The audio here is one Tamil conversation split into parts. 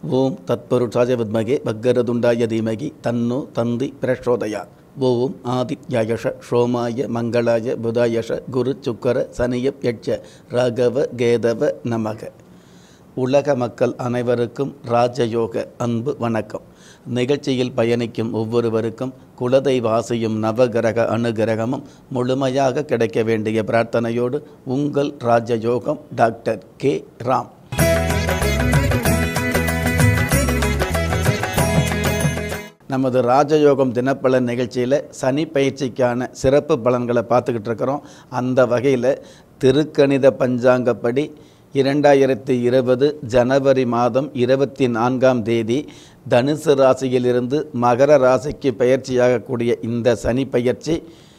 ஓம் தத்பருஷாய வித்மகே பக்கரதுண்டாய தீமகி தன்னோ தந்தி பிரச்சோதயா ஓம் ஆதித்யாயஷ சோமாய மங்களாய புதாயஷ குரு சுக்கர சனியப் யட்ச ராகவ கேதவ நமக உலக மக்கள் அனைவருக்கும் ராஜயோக அன்பு வணக்கம் நிகழ்ச்சியில் பயணிக்கும் ஒவ்வொருவருக்கும் குலதெய்வாசியும் நவகிரக அனுகிரகமும் முழுமையாக கிடைக்க வேண்டிய பிரார்த்தனையோடு உங்கள் ராஜயோகம் டாக்டர் கே ராம் நமது ராஜயோகம் தினப்பலன் நிகழ்ச்சியில் சனி பயிற்சிக்கான சிறப்பு பலன்களை பார்த்துக்கிட்டு இருக்கிறோம் அந்த வகையில் திருக்கணித பஞ்சாங்கப்படி இரண்டாயிரத்தி இருபது ஜனவரி மாதம் இருபத்தி நான்காம் தேதி தனுசு ராசியிலிருந்து மகர ராசிக்கு பயிற்சியாகக்கூடிய இந்த சனி பயிற்சி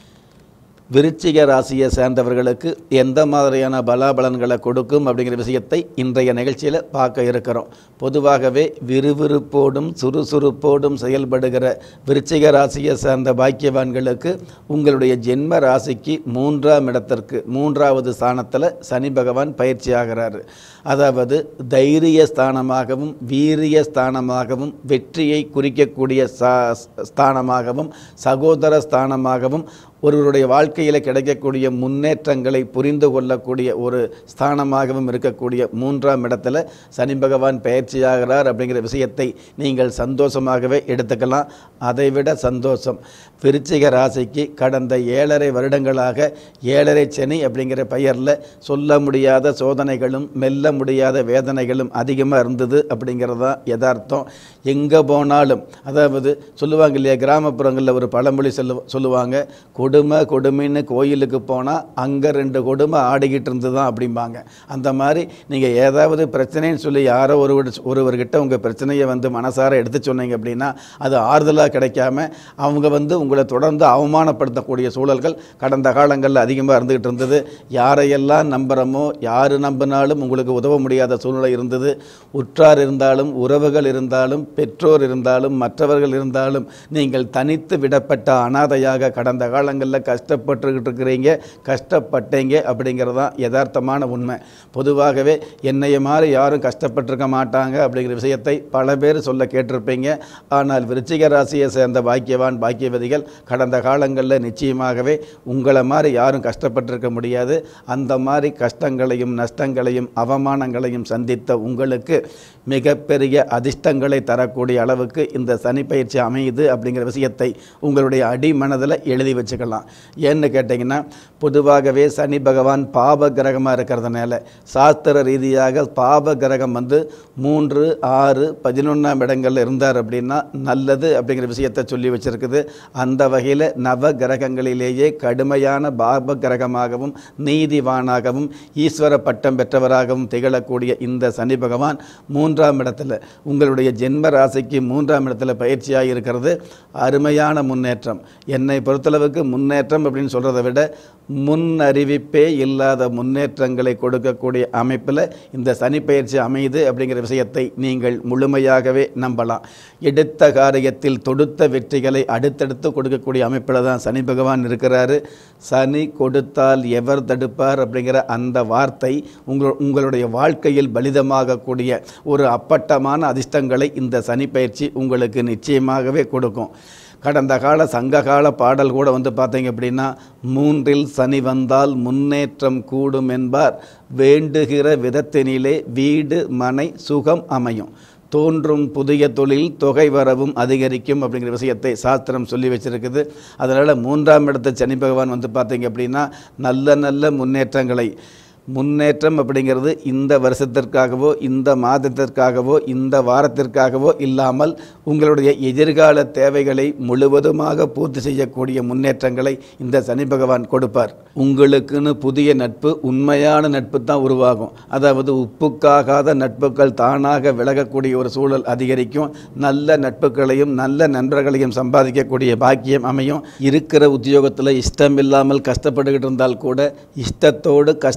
விருச்சிக ராசியை சேர்ந்தவர்களுக்கு எந்த மாதிரியான பலாபலன்களை கொடுக்கும் அப்படிங்கிற விஷயத்தை இன்றைய நிகழ்ச்சியில் பார்க்க இருக்கிறோம் பொதுவாகவே விறுவிறுப்போடும் சுறுசுறுப்போடும் செயல்படுகிற விருச்சிக ராசியை சேர்ந்த பாக்கியவான்களுக்கு உங்களுடைய ஜென்ம ராசிக்கு மூன்றாம் இடத்திற்கு மூன்றாவது ஸ்தானத்தில் சனி பகவான் பயிற்சி ஆகிறாரு அதாவது தைரிய ஸ்தானமாகவும் வீரிய ஸ்தானமாகவும் வெற்றியை குறிக்கக்கூடிய ஸ்தானமாகவும் சகோதர ஸ்தானமாகவும் ஒருவருடைய வாழ்க்கையில் கிடைக்கக்கூடிய முன்னேற்றங்களை புரிந்து கொள்ளக்கூடிய ஒரு ஸ்தானமாகவும் இருக்கக்கூடிய மூன்றாம் இடத்துல சனி பகவான் பயிற்சியாகிறார் அப்படிங்கிற விஷயத்தை நீங்கள் சந்தோஷமாகவே எடுத்துக்கலாம் அதைவிட சந்தோஷம் விருச்சிக ராசிக்கு கடந்த ஏழரை வருடங்களாக ஏழரை சனி அப்படிங்கிற பெயரில் சொல்ல முடியாத சோதனைகளும் மெல்ல முடியாத வேதனைகளும் அதிகமாக இருந்தது அப்படிங்கிறது தான் யதார்த்தம் எங்கே போனாலும் அதாவது சொல்லுவாங்க இல்லையா கிராமப்புறங்களில் ஒரு பழமொழி சொல்லு சொல்லுவாங்க கொடுமை கொடுமைன்னு கோயிலுக்கு போனால் அங்கே ரெண்டு கொடுமை ஆடிக்கிட்டு இருந்து தான் அப்படிம்பாங்க அந்த மாதிரி நீங்கள் ஏதாவது பிரச்சனைன்னு சொல்லி யாரோ ஒரு ஒருவர்கிட்ட உங்கள் பிரச்சனையை வந்து மனசார எடுத்து சொன்னீங்க அப்படின்னா அது ஆறுதலாக கிடைக்காம அவங்க வந்து உங்களை தொடர்ந்து அவமானப்படுத்தக்கூடிய சூழல்கள் கடந்த காலங்களில் அதிகமாக இருந்துகிட்டு இருந்தது யாரையெல்லாம் நம்புகிறோமோ யார் நம்பினாலும் உங்களுக்கு உதவ முடியாத சூழ்நிலை இருந்தது உற்றார் இருந்தாலும் உறவுகள் இருந்தாலும் பெற்றோர் இருந்தாலும் மற்றவர்கள் இருந்தாலும் நீங்கள் தனித்து விடப்பட்ட அனாதையாக கடந்த காலங்களில் கஷ்டப்பட்டுக்கிட்டு இருக்கிறீங்க கஷ்டப்பட்டீங்க அப்படிங்கிறது தான் யதார்த்தமான உண்மை பொதுவாகவே என்னைய மாதிரி யாரும் கஷ்டப்பட்டிருக்க மாட்டாங்க அப்படிங்கிற விஷயத்தை பல பேர் சொல்ல கேட்டிருப்பீங்க ஆனால் விருச்சிக ராசியை சேர்ந்த பாக்கியவான் பாக்கியவதிகள் கடந்த காலங்களில் நிச்சயமாகவே உங்களை மாதிரி யாரும் கஷ்டப்பட்டிருக்க முடியாது அந்த மாதிரி கஷ்டங்களையும் நஷ்டங்களையும் அவமானங்களையும் சந்தித்த உங்களுக்கு மிகப்பெரிய அதிர்ஷ்டங்களை தரக்கூடிய அளவுக்கு இந்த சனி பயிற்சி அமையுது அப்படிங்கிற விஷயத்தை உங்களுடைய அடிமனதில் எழுதி வச்சுக்கலாம் ஏன்னு கேட்டிங்கன்னா பொதுவாகவே சனி பகவான் பாப கிரகமாக இருக்கிறதுனால சாஸ்திர ரீதியாக பாப கிரகம் வந்து மூன்று ஆறு பதினொன்றாம் இடங்களில் இருந்தார் அப்படின்னா நல்லது அப்படிங்கிற விஷயத்தை சொல்லி வச்சுருக்குது அந்த வகையில் நவ கிரகங்களிலேயே கடுமையான பாப கிரகமாகவும் நீதிவானாகவும் ஈஸ்வர பட்டம் பெற்றவராகவும் திகழக்கூடிய இந்த சனி பகவான் மூன்றாம் இடத்துல உங்களுடைய ஜென்ம ராசிக்கு மூன்றாம் இடத்துல பயிற்சியாக இருக்கிறது அருமையான முன்னேற்றம் என்னை பொறுத்தளவுக்கு முன்னேற்றம் அப்படின்னு சொல்கிறத விட முன் அறிவிப்பே இல்லாத முன்னேற்றங்களை கொடுக்கக்கூடிய அமைப்பில் இந்த சனி பயிற்சி அமையுது அப்படிங்கிற விஷயத்தை நீங்கள் முழுமையாகவே நம்பலாம் எடுத்த காரியத்தில் தொடுத்த வெற்றிகளை அடுத்தடுத்து கொடுக்கக்கூடிய அமைப்பில் தான் சனி பகவான் இருக்கிறாரு சனி கொடுத்தால் எவர் தடுப்பார் அப்படிங்கிற அந்த வார்த்தை உங்கள் உங்களுடைய வாழ்க்கையில் பலிதமாகக்கூடிய ஒரு அப்பட்டமான அதிர்ஷ்டங்களை இந்த சனி பயிற்சி உங்களுக்கு நிச்சயமாகவே கொடுக்கும் கடந்த கால சங்ககால பாடல் கூட வந்து பார்த்தீங்க அப்படின்னா மூன்றில் சனி வந்தால் முன்னேற்றம் கூடும் என்பார் வேண்டுகிற விதத்தினிலே வீடு மனை சுகம் அமையும் தோன்றும் புதிய தொழில் தொகை வரவும் அதிகரிக்கும் அப்படிங்கிற விஷயத்தை சாஸ்திரம் சொல்லி வச்சிருக்குது அதனால் மூன்றாம் இடத்த சனி பகவான் வந்து பார்த்தீங்க அப்படின்னா நல்ல நல்ல முன்னேற்றங்களை முன்னேற்றம் அப்படிங்கிறது இந்த வருஷத்திற்காகவோ இந்த மாதத்திற்காகவோ இந்த வாரத்திற்காகவோ இல்லாமல் உங்களுடைய எதிர்கால தேவைகளை முழுவதுமாக பூர்த்தி செய்யக்கூடிய முன்னேற்றங்களை இந்த சனி பகவான் கொடுப்பார் உங்களுக்குன்னு புதிய நட்பு உண்மையான நட்பு தான் உருவாகும் அதாவது உப்புக்காகாத நட்புகள் தானாக விலகக்கூடிய ஒரு சூழல் அதிகரிக்கும் நல்ல நட்புகளையும் நல்ல நண்பர்களையும் சம்பாதிக்கக்கூடிய பாக்கியம் அமையும் இருக்கிற உத்தியோகத்தில் இஷ்டம் இல்லாமல் கஷ்டப்பட்டுக்கிட்டு இருந்தால் கூட இஷ்டத்தோடு கஷ்டப்பட்டு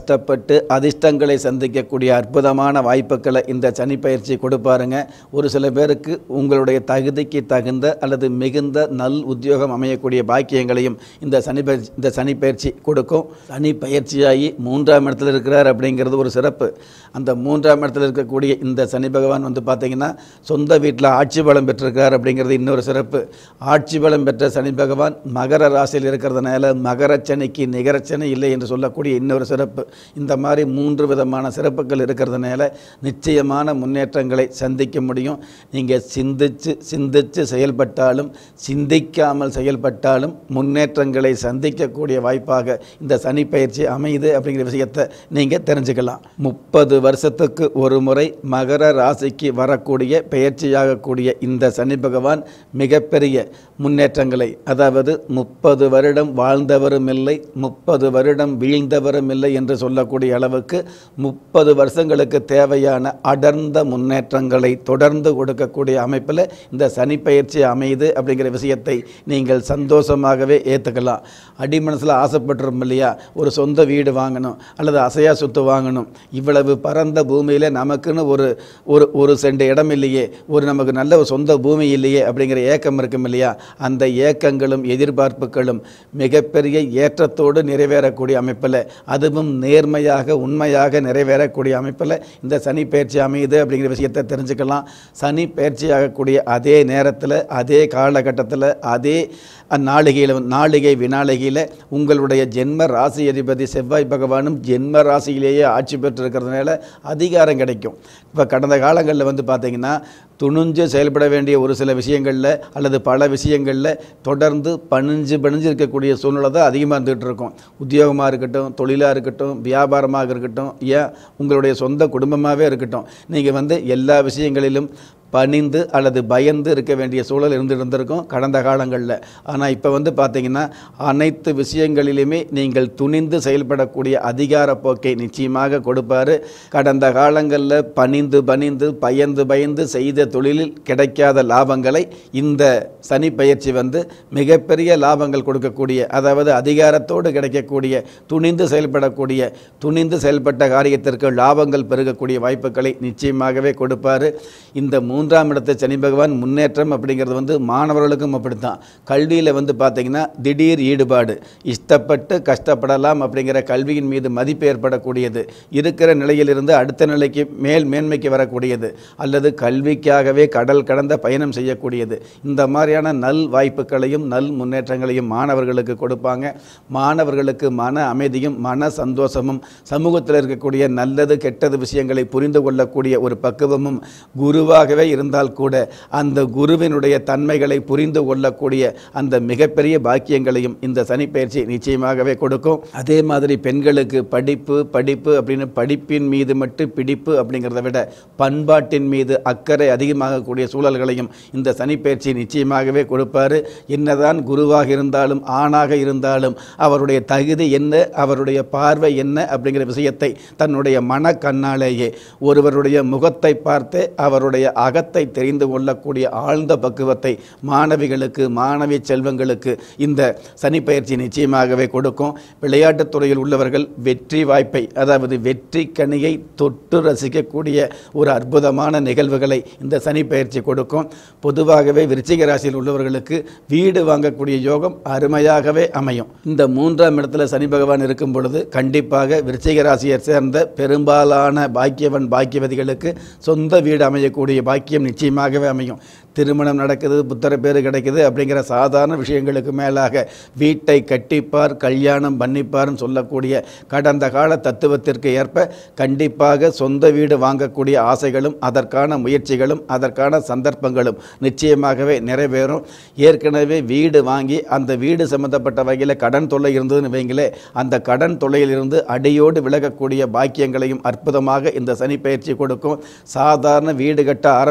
செயல்பட்டு அதிர்ஷ்டங்களை சந்திக்கக்கூடிய அற்புதமான வாய்ப்புகளை இந்த சனி பயிற்சி கொடுப்பாருங்க ஒரு சில பேருக்கு உங்களுடைய தகுதிக்கு தகுந்த அல்லது மிகுந்த நல் உத்தியோகம் அமையக்கூடிய பாக்கியங்களையும் இந்த சனி பயிற்சி இந்த சனி பயிற்சி கொடுக்கும் சனி பயிற்சியாகி மூன்றாம் இடத்துல இருக்கிறார் அப்படிங்கிறது ஒரு சிறப்பு அந்த மூன்றாம் இடத்துல இருக்கக்கூடிய இந்த சனி பகவான் வந்து பார்த்தீங்கன்னா சொந்த வீட்டில் ஆட்சி பலம் பெற்றிருக்கார் அப்படிங்கிறது இன்னொரு சிறப்பு ஆட்சி பலம் பெற்ற சனி பகவான் மகர ராசியில் இருக்கிறதுனால மகர சனிக்கு நிகர சனி இல்லை என்று சொல்லக்கூடிய இன்னொரு சிறப்பு இந்த மாதிரி மூன்று விதமான சிறப்புகள் இருக்கிறதுனால நிச்சயமான முன்னேற்றங்களை சந்திக்க முடியும் நீங்கள் சிந்திச்சு சிந்திச்சு செயல்பட்டாலும் சிந்திக்காமல் செயல்பட்டாலும் முன்னேற்றங்களை சந்திக்கக்கூடிய வாய்ப்பாக இந்த சனி பயிற்சி அமையுது அப்படிங்கிற விஷயத்தை நீங்கள் தெரிஞ்சுக்கலாம் முப்பது வருஷத்துக்கு ஒரு முறை மகர ராசிக்கு வரக்கூடிய பெயர்ச்சியாகக்கூடிய இந்த சனி பகவான் மிகப்பெரிய முன்னேற்றங்களை அதாவது முப்பது வருடம் வாழ்ந்தவரும் இல்லை முப்பது வருடம் வீழ்ந்தவரும் இல்லை என்று சொல்லக்கூடிய அளவுக்கு முப்பது வருஷங்களுக்கு தேவையான அடர்ந்த முன்னேற்றங்களை தொடர்ந்து கொடுக்கக்கூடிய அமைப்பில் இந்த சனி பயிற்சி அமையுது அப்படிங்கிற விஷயத்தை நீங்கள் சந்தோஷமாகவே ஏற்றுக்கலாம் அடிமனசில் ஆசைப்பட்டுரும் இல்லையா ஒரு சொந்த வீடு வாங்கணும் அல்லது அசையா சொத்து வாங்கணும் இவ்வளவு பரந்த பூமியில் நமக்குன்னு ஒரு ஒரு ஒரு சென்ட் இடம் இல்லையே ஒரு நமக்கு நல்ல ஒரு சொந்த பூமி இல்லையே அப்படிங்கிற ஏக்கம் இருக்கும் இல்லையா அந்த ஏக்கங்களும் எதிர்பார்ப்புகளும் மிகப்பெரிய ஏற்றத்தோடு நிறைவேறக்கூடிய அமைப்பில் அதுவும் நேர்மையாக உண்மையாக நிறைவேறக்கூடிய அமைப்பில் இந்த சனி பயிற்சி அமையுது அப்படிங்கிற விஷயத்தை தெரிஞ்சுக்கலாம் சனி பயிற்சியாகக்கூடிய அதே நேரத்தில் அதே காலகட்டத்தில் அதே நாளிகையில் நாளிகை வினாளிகையில் உங்களுடைய ஜென்ம ராசி அதிபதி செவ்வாய் பகவானும் ஜென்ம ராசியிலேயே ஆட்சி பெற்றிருக்கிறதுனால அதிகாரம் கிடைக்கும் இப்போ கடந்த காலங்களில் வந்து பார்த்திங்கன்னா துணிஞ்சு செயல்பட வேண்டிய ஒரு சில விஷயங்களில் அல்லது பல விஷயங்களில் தொடர்ந்து பணிஞ்சு பணிஞ்சு இருக்கக்கூடிய சூழ்நிலை தான் அதிகமாக இருந்துகிட்டு இருக்கும் உத்தியோகமாக இருக்கட்டும் தொழிலாக இருக்கட்டும் வியாபாரமாக இருக்கட்டும் ஏன் உங்களுடைய சொந்த குடும்பமாகவே இருக்கட்டும் நீங்கள் வந்து எல்லா விஷயங்களிலும் பணிந்து அல்லது பயந்து இருக்க வேண்டிய சூழல் இருந்து இருந்திருக்கும் கடந்த காலங்களில் ஆனால் இப்போ வந்து பார்த்தீங்கன்னா அனைத்து விஷயங்களிலுமே நீங்கள் துணிந்து செயல்படக்கூடிய அதிகார போக்கை நிச்சயமாக கொடுப்பார் கடந்த காலங்களில் பணிந்து பணிந்து பயந்து பயந்து செய்த தொழிலில் கிடைக்காத லாபங்களை இந்த சனி பயிற்சி வந்து மிகப்பெரிய லாபங்கள் கொடுக்கக்கூடிய அதாவது அதிகாரத்தோடு கிடைக்கக்கூடிய துணிந்து செயல்படக்கூடிய துணிந்து செயல்பட்ட காரியத்திற்கு லாபங்கள் பெருகக்கூடிய வாய்ப்புகளை நிச்சயமாகவே கொடுப்பார் இந்த மூன்றாம் இடத்தை சனி பகவான் முன்னேற்றம் அப்படிங்கிறது வந்து மாணவர்களுக்கும் அப்படித்தான் கல்வியில் வந்து பார்த்திங்கன்னா திடீர் ஈடுபாடு இஷ்டப்பட்டு கஷ்டப்படலாம் அப்படிங்கிற கல்வியின் மீது மதிப்பு ஏற்படக்கூடியது இருக்கிற நிலையிலிருந்து அடுத்த நிலைக்கு மேல் மேன்மைக்கு வரக்கூடியது அல்லது கல்விக்காகவே கடல் கடந்த பயணம் செய்யக்கூடியது இந்த மாதிரியான நல் வாய்ப்புகளையும் நல் முன்னேற்றங்களையும் மாணவர்களுக்கு கொடுப்பாங்க மாணவர்களுக்கு மன அமைதியும் மன சந்தோஷமும் சமூகத்தில் இருக்கக்கூடிய நல்லது கெட்டது விஷயங்களை புரிந்து கொள்ளக்கூடிய ஒரு பக்குவமும் குருவாகவே இருந்தால் கூட அந்த குருவினுடைய தன்மைகளை புரிந்து கொள்ளக்கூடிய அந்த மிகப்பெரிய பாக்கியங்களையும் இந்த சனிப்பெயர்ச்சி நிச்சயமாகவே கொடுக்கும் அதே மாதிரி பெண்களுக்கு படிப்பு படிப்பு அப்படின்னு படிப்பின் மீது மட்டும் பிடிப்பு அப்படிங்கிறத விட பண்பாட்டின் மீது அக்கறை அதிகமாகக்கூடிய சூழல்களையும் இந்த சனிப்பெயர்ச்சி நிச்சயமாகவே கொடுப்பாரு என்னதான் குருவாக இருந்தாலும் ஆணாக இருந்தாலும் அவருடைய தகுதி என்ன அவருடைய பார்வை என்ன அப்படிங்கிற விஷயத்தை தன்னுடைய மனக்கண்ணாலேயே ஒருவருடைய முகத்தை பார்த்து அவருடைய அகத்தை தெரிந்து கொள்ளக்கூடிய ஆழ்ந்த பக்குவத்தை மாணவிகளுக்கு மாணவி செல்வங்களுக்கு இந்த சனிப்பயிற்சி நிச்சயமாகவே கொடுக்கும் விளையாட்டுத் துறையில் உள்ளவர்கள் வெற்றி வாய்ப்பை அதாவது வெற்றி கனியை தொட்டு ரசிக்கக்கூடிய ஒரு அற்புதமான நிகழ்வுகளை இந்த சனிப்பயிற்சி கொடுக்கும் பொதுவாகவே விருச்சிக ராசியில் உள்ளவர்களுக்கு வீடு வாங்கக்கூடிய யோகம் அருமையாகவே அமையும் இந்த மூன்றாம் இடத்துல சனி பகவான் இருக்கும் பொழுது கண்டிப்பாக விருச்சிக ராசியை சேர்ந்த பெரும்பாலான பாக்கியவன் பாக்கியவதிகளுக்கு சொந்த வீடு அமையக்கூடிய பாக்கியம் நிச்சயமாகவே அமையும் திருமணம் நடக்குது புத்தர பேர் கிடைக்குது அப்படிங்கிற சாதாரண விஷயங்களுக்கு மேலாக வீட்டை கட்டிப்பார் கல்யாணம் பண்ணிப்பார்னு சொல்லக்கூடிய கடந்த கால தத்துவத்திற்கு ஏற்ப கண்டிப்பாக சொந்த வீடு வாங்கக்கூடிய ஆசைகளும் அதற்கான முயற்சிகளும் அதற்கான சந்தர்ப்பங்களும் நிச்சயமாகவே நிறைவேறும் ஏற்கனவே வீடு வாங்கி அந்த வீடு சம்பந்தப்பட்ட வகையில் கடன் தொல்லை இருந்ததுன்னு வைங்களே அந்த கடன் தொல்லையிலிருந்து அடியோடு விலகக்கூடிய பாக்கியங்களையும் அற்புதமாக இந்த சனி பயிற்சி கொடுக்கும் சாதாரண வீடு கட்ட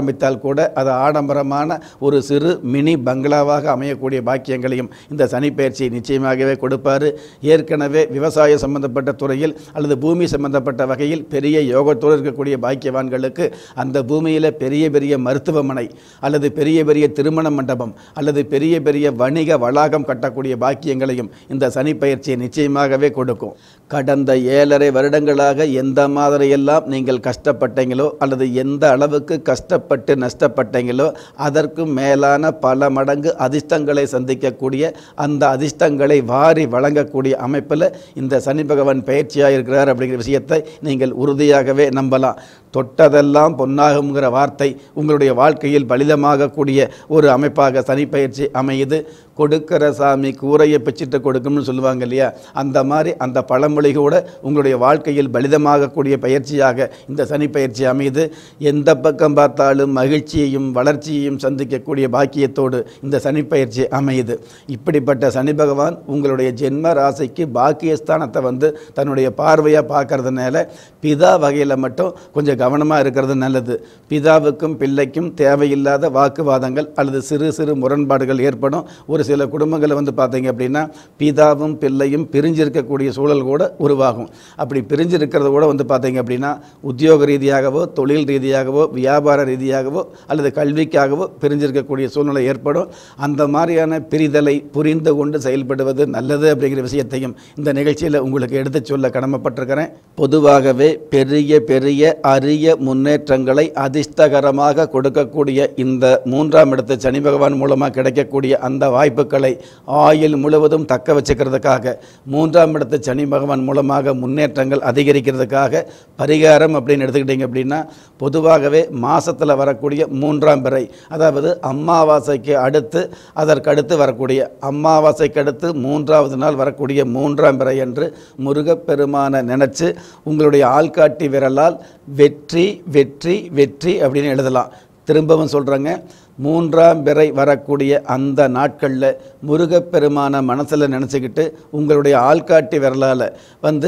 ஆரம்பித்தால் கூட அது ஆடம்பரமான ஒரு சிறு மினி பங்களாவாக அமையக்கூடிய பாக்கியங்களையும் இந்த சனிப்பெயர்ச்சி நிச்சயமாகவே கொடுப்பார் ஏற்கனவே விவசாய சம்பந்தப்பட்ட துறையில் அல்லது பூமி சம்பந்தப்பட்ட வகையில் பெரிய யோகத்தோடு இருக்கக்கூடிய பாக்கியவான்களுக்கு அந்த பூமியில் பெரிய பெரிய மருத்துவமனை அல்லது பெரிய பெரிய திருமண மண்டபம் அல்லது பெரிய பெரிய வணிக வளாகம் கட்டக்கூடிய பாக்கியங்களையும் இந்த சனிப்பெயர்ச்சி நிச்சயமாகவே கொடுக்கும் கடந்த ஏழரை வருடங்களாக எந்த மாதிரியெல்லாம் நீங்கள் கஷ்டப்பட்டீங்களோ அல்லது எந்த அளவுக்கு கஷ்டப்பட்டு நஷ்டப்பட்டீங்களோ அதற்கும் மேலான பல மடங்கு அதிர்ஷ்டங்களை சந்திக்கக்கூடிய அந்த அதிர்ஷ்டங்களை வாரி வழங்கக்கூடிய அமைப்பில் இந்த சனி பகவான் பயிற்சியாக இருக்கிறார் அப்படிங்கிற விஷயத்தை நீங்கள் உறுதியாகவே நம்பலாம் தொட்டதெல்லாம் பொன்னாகுங்கிற வார்த்தை உங்களுடைய வாழ்க்கையில் பலிதமாகக்கூடிய ஒரு அமைப்பாக சனி பயிற்சி அமையுது கொடுக்கிற சாமி கூரையை பிச்சிட்டு கொடுக்கும்னு சொல்லுவாங்க இல்லையா அந்த மாதிரி அந்த பழமொழி கூட உங்களுடைய வாழ்க்கையில் பலிதமாகக்கூடிய பயிற்சியாக இந்த சனி பயிற்சி அமையுது எந்த பக்கம் பார்த்தாலும் மகிழ்ச்சியையும் வளர்ச்சியையும் சந்திக்கக்கூடிய பாக்கியத்தோடு இந்த சனி பயிற்சி அமையுது இப்படிப்பட்ட சனி பகவான் உங்களுடைய ஜென்ம ராசிக்கு பாக்கியஸ்தானத்தை வந்து தன்னுடைய பார்வையாக பார்க்கறதுனால பிதா வகையில் மட்டும் கொஞ்சம் கவனமாக இருக்கிறது நல்லது பிதாவுக்கும் பிள்ளைக்கும் தேவையில்லாத வாக்குவாதங்கள் அல்லது சிறு சிறு முரண்பாடுகள் ஏற்படும் ஒரு சில குடும்பங்களை வந்து பார்த்தீங்க அப்படின்னா பிதாவும் பிள்ளையும் பிரிஞ்சிருக்கக்கூடிய சூழல் கூட உருவாகும் அப்படி பிரிஞ்சிருக்கிறது கூட வந்து பார்த்தீங்க அப்படின்னா உத்தியோக ரீதியாகவோ தொழில் ரீதியாகவோ வியாபார ரீதியாகவோ அல்லது கல்விக்காகவோ பிரிஞ்சிருக்கக்கூடிய சூழ்நிலை ஏற்படும் அந்த மாதிரியான பிரிதலை புரிந்து கொண்டு செயல்படுவது நல்லது அப்படிங்கிற விஷயத்தையும் இந்த நிகழ்ச்சியில் உங்களுக்கு எடுத்துச் சொல்ல கடமைப்பட்டிருக்கிறேன் பொதுவாகவே பெரிய பெரிய அரிய முன்னேற்றங்களை அதிர்ஷ்டகரமாக கொடுக்கக்கூடிய இந்த மூன்றாம் இடத்து சனி பகவான் மூலமாக கிடைக்கக்கூடிய அந்த வாய்ப்புகளை ஆயுள் முழுவதும் தக்க வச்சுக்கிறதுக்காக மூன்றாம் இடத்து சனி பகவான் மூலமாக முன்னேற்றங்கள் அதிகரிக்கிறதுக்காக பரிகாரம் அப்படின்னு எடுத்துக்கிட்டிங்க அப்படின்னா பொதுவாகவே மாசத்துல வரக்கூடிய மூன்றாம் பிறை அதாவது அமாவாசைக்கு அடுத்து அதற்கடுத்து வரக்கூடிய அமாவாசைக்கு அடுத்து மூன்றாவது நாள் வரக்கூடிய மூன்றாம் பிறை என்று முருகப்பெருமானை நினச்சி உங்களுடைய ஆள்காட்டி விரலால் வெற்றி வெற்றி வெற்றி அப்படின்னு எழுதலாம் திரும்பவும் சொல்கிறேங்க மூன்றாம் பிறை வரக்கூடிய அந்த நாட்களில் முருகப்பெருமான மனசில் நினச்சிக்கிட்டு உங்களுடைய ஆள்காட்டி விரலால் வந்து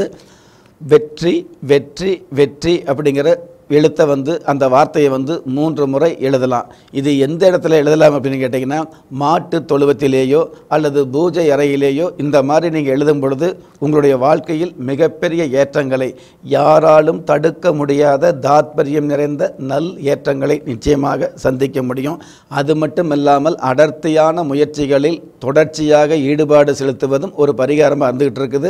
வெற்றி வெற்றி வெற்றி அப்படிங்கிற எழுத்தை வந்து அந்த வார்த்தையை வந்து மூன்று முறை எழுதலாம் இது எந்த இடத்துல எழுதலாம் அப்படின்னு கேட்டிங்கன்னா மாட்டு தொழுவத்திலேயோ அல்லது பூஜை அறையிலேயோ இந்த மாதிரி நீங்கள் எழுதும் பொழுது உங்களுடைய வாழ்க்கையில் மிகப்பெரிய ஏற்றங்களை யாராலும் தடுக்க முடியாத தாத்பரியம் நிறைந்த நல் ஏற்றங்களை நிச்சயமாக சந்திக்க முடியும் அது மட்டும் இல்லாமல் அடர்த்தியான முயற்சிகளில் தொடர்ச்சியாக ஈடுபாடு செலுத்துவதும் ஒரு பரிகாரமாக இருந்துகிட்டு இருக்குது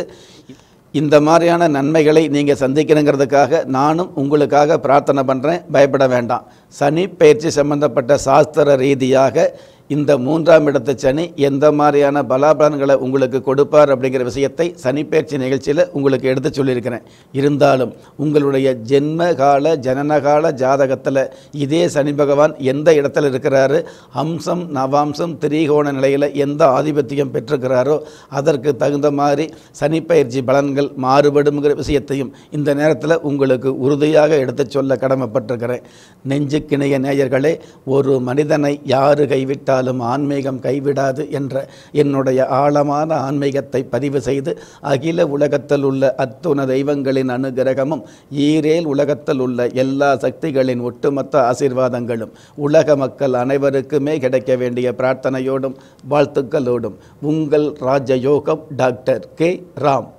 இந்த மாதிரியான நன்மைகளை நீங்கள் சந்திக்கணுங்கிறதுக்காக நானும் உங்களுக்காக பிரார்த்தனை பண்ணுறேன் பயப்பட வேண்டாம் சனி பயிற்சி சம்பந்தப்பட்ட சாஸ்திர ரீதியாக இந்த மூன்றாம் இடத்து சனி எந்த மாதிரியான பலாபலன்களை உங்களுக்கு கொடுப்பார் அப்படிங்கிற விஷயத்தை சனிப்பெயர்ச்சி நிகழ்ச்சியில் உங்களுக்கு எடுத்து சொல்லியிருக்கிறேன் இருந்தாலும் உங்களுடைய ஜென்ம கால ஜனனகால ஜாதகத்தில் இதே சனி பகவான் எந்த இடத்துல இருக்கிறாரு அம்சம் நவாம்சம் திரிகோண நிலையில் எந்த ஆதிபத்தியம் பெற்றிருக்கிறாரோ அதற்கு தகுந்த மாதிரி சனிப்பெயர்ச்சி பலன்கள் மாறுபடுங்கிற விஷயத்தையும் இந்த நேரத்தில் உங்களுக்கு உறுதியாக எடுத்துச் சொல்ல கடமைப்பட்டிருக்கிறேன் நெஞ்சுக்கிணைய நேயர்களே ஒரு மனிதனை யாரு கைவிட்டாலும் ஆன்மீகம் கைவிடாது என்ற என்னுடைய ஆழமான ஆன்மீகத்தை பதிவு செய்து அகில உலகத்தில் உள்ள அத்துண தெய்வங்களின் அனுகிரகமும் ஈரேல் உலகத்தில் உள்ள எல்லா சக்திகளின் ஒட்டுமொத்த ஆசீர்வாதங்களும் உலக மக்கள் அனைவருக்குமே கிடைக்க வேண்டிய பிரார்த்தனையோடும் வாழ்த்துக்களோடும் உங்கள் ராஜயோகம் டாக்டர் கே ராம்